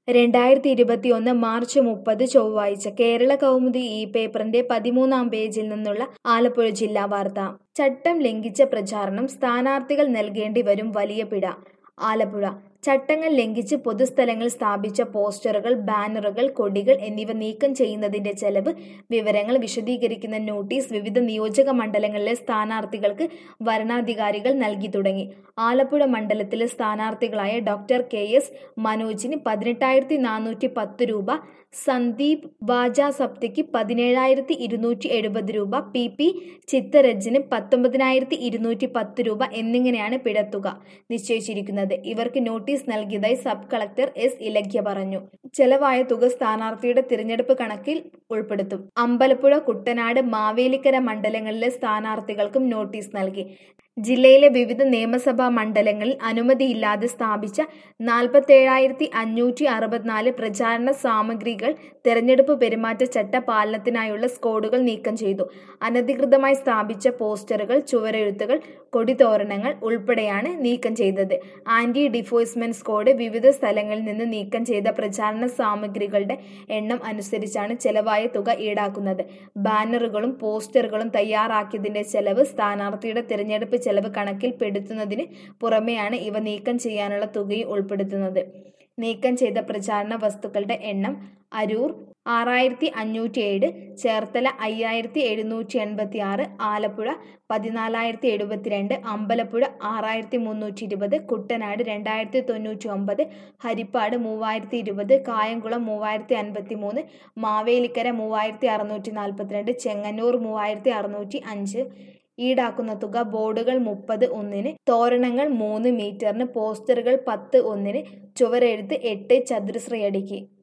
രണ്ടായിരത്തി ഇരുപത്തിയൊന്ന് മാർച്ച് മുപ്പത് ചൊവ്വാഴ്ച കേരള കൗമുദി ഈ പേപ്പറിന്റെ പതിമൂന്നാം പേജിൽ നിന്നുള്ള ആലപ്പുഴ ജില്ലാ വാർത്ത ചട്ടം ലംഘിച്ച പ്രചാരണം സ്ഥാനാർത്ഥികൾ നൽകേണ്ടി വരും വലിയ പിഴ ആലപ്പുഴ ചട്ടങ്ങൾ ലംഘിച്ച് പൊതുസ്ഥലങ്ങളിൽ സ്ഥാപിച്ച പോസ്റ്ററുകൾ ബാനറുകൾ കൊടികൾ എന്നിവ നീക്കം ചെയ്യുന്നതിന്റെ ചെലവ് വിവരങ്ങൾ വിശദീകരിക്കുന്ന നോട്ടീസ് വിവിധ നിയോജക മണ്ഡലങ്ങളിലെ സ്ഥാനാർത്ഥികൾക്ക് വരണാധികാരികൾ നൽകി തുടങ്ങി ആലപ്പുഴ മണ്ഡലത്തിലെ സ്ഥാനാർത്ഥികളായ ഡോക്ടർ കെ എസ് മനോജിന് പതിനെട്ടായിരത്തി നാനൂറ്റി പത്ത് രൂപ സന്ദീപ് വാജ സപ്തിക്ക് പതിനേഴായിരത്തി ഇരുന്നൂറ്റി എഴുപത് രൂപ പി പി ചിത്തരജ്ജിന് പത്തൊമ്പതിനായിരത്തി ഇരുന്നൂറ്റി പത്ത് രൂപ എന്നിങ്ങനെയാണ് പിഴത്തുക നിശ്ചയിച്ചിരിക്കുന്നത് ഇവർക്ക് നോട്ടീസ് നൽകിയതായി സബ് കളക്ടർ എസ് ഇലഖ്യ പറഞ്ഞു ചെലവായ തുക സ്ഥാനാർത്ഥിയുടെ തിരഞ്ഞെടുപ്പ് കണക്കിൽ ഉൾപ്പെടുത്തും അമ്പലപ്പുഴ കുട്ടനാട് മാവേലിക്കര മണ്ഡലങ്ങളിലെ സ്ഥാനാർത്ഥികൾക്കും നോട്ടീസ് നൽകി ജില്ലയിലെ വിവിധ നിയമസഭാ മണ്ഡലങ്ങളിൽ അനുമതിയില്ലാതെ സ്ഥാപിച്ച നാൽപ്പത്തേഴായിരത്തി അഞ്ഞൂറ്റി അറുപത്തിനാല് പ്രചാരണ സാമഗ്രികൾ തെരഞ്ഞെടുപ്പ് പെരുമാറ്റച്ചട്ട പാലനത്തിനായുള്ള സ്കോഡുകൾ നീക്കം ചെയ്തു അനധികൃതമായി സ്ഥാപിച്ച പോസ്റ്ററുകൾ ചുവരെഴുത്തുകൾ കൊടിതോരണങ്ങൾ ഉൾപ്പെടെയാണ് നീക്കം ചെയ്തത് ആന്റി ഡിഫോഴ്സ്മെന്റ് സ്കോഡ് വിവിധ സ്ഥലങ്ങളിൽ നിന്ന് നീക്കം ചെയ്ത പ്രചാരണ സാമഗ്രികളുടെ എണ്ണം അനുസരിച്ചാണ് ചെലവായ തുക ഈടാക്കുന്നത് ബാനറുകളും പോസ്റ്ററുകളും തയ്യാറാക്കിയതിന്റെ ചെലവ് സ്ഥാനാർത്ഥിയുടെ തിരഞ്ഞെടുപ്പ് ചെലവ് കണക്കിൽപ്പെടുത്തുന്നതിന് പുറമെയാണ് ഇവ നീക്കം ചെയ്യാനുള്ള തുകയും ഉൾപ്പെടുത്തുന്നത് നീക്കം ചെയ്ത പ്രചാരണ വസ്തുക്കളുടെ എണ്ണം അരൂർ ആറായിരത്തി അഞ്ഞൂറ്റി ഏഴ് ചേർത്തല അയ്യായിരത്തി എഴുന്നൂറ്റി എൺപത്തി ആറ് ആലപ്പുഴ പതിനാലായിരത്തി എഴുപത്തിരണ്ട് അമ്പലപ്പുഴ ആറായിരത്തി മുന്നൂറ്റി ഇരുപത് കുട്ടനാട് രണ്ടായിരത്തി തൊണ്ണൂറ്റി ഒമ്പത് ഹരിപ്പാട് മൂവായിരത്തി ഇരുപത് കായംകുളം മൂവായിരത്തി അൻപത്തി മൂന്ന് മാവേലിക്കര മൂവായിരത്തി അറുന്നൂറ്റി നാൽപ്പത്തിരണ്ട് ചെങ്ങന്നൂർ മൂവായിരത്തി അറുന്നൂറ്റി അഞ്ച് ഈടാക്കുന്ന തുക ബോർഡുകൾ മുപ്പത് ഒന്നിന് തോരണങ്ങൾ മൂന്ന് മീറ്ററിന് പോസ്റ്ററുകൾ പത്ത് ഒന്നിന് ചുവരെഴുത്ത് എട്ട് ചതുരശ്രയടിക്ക്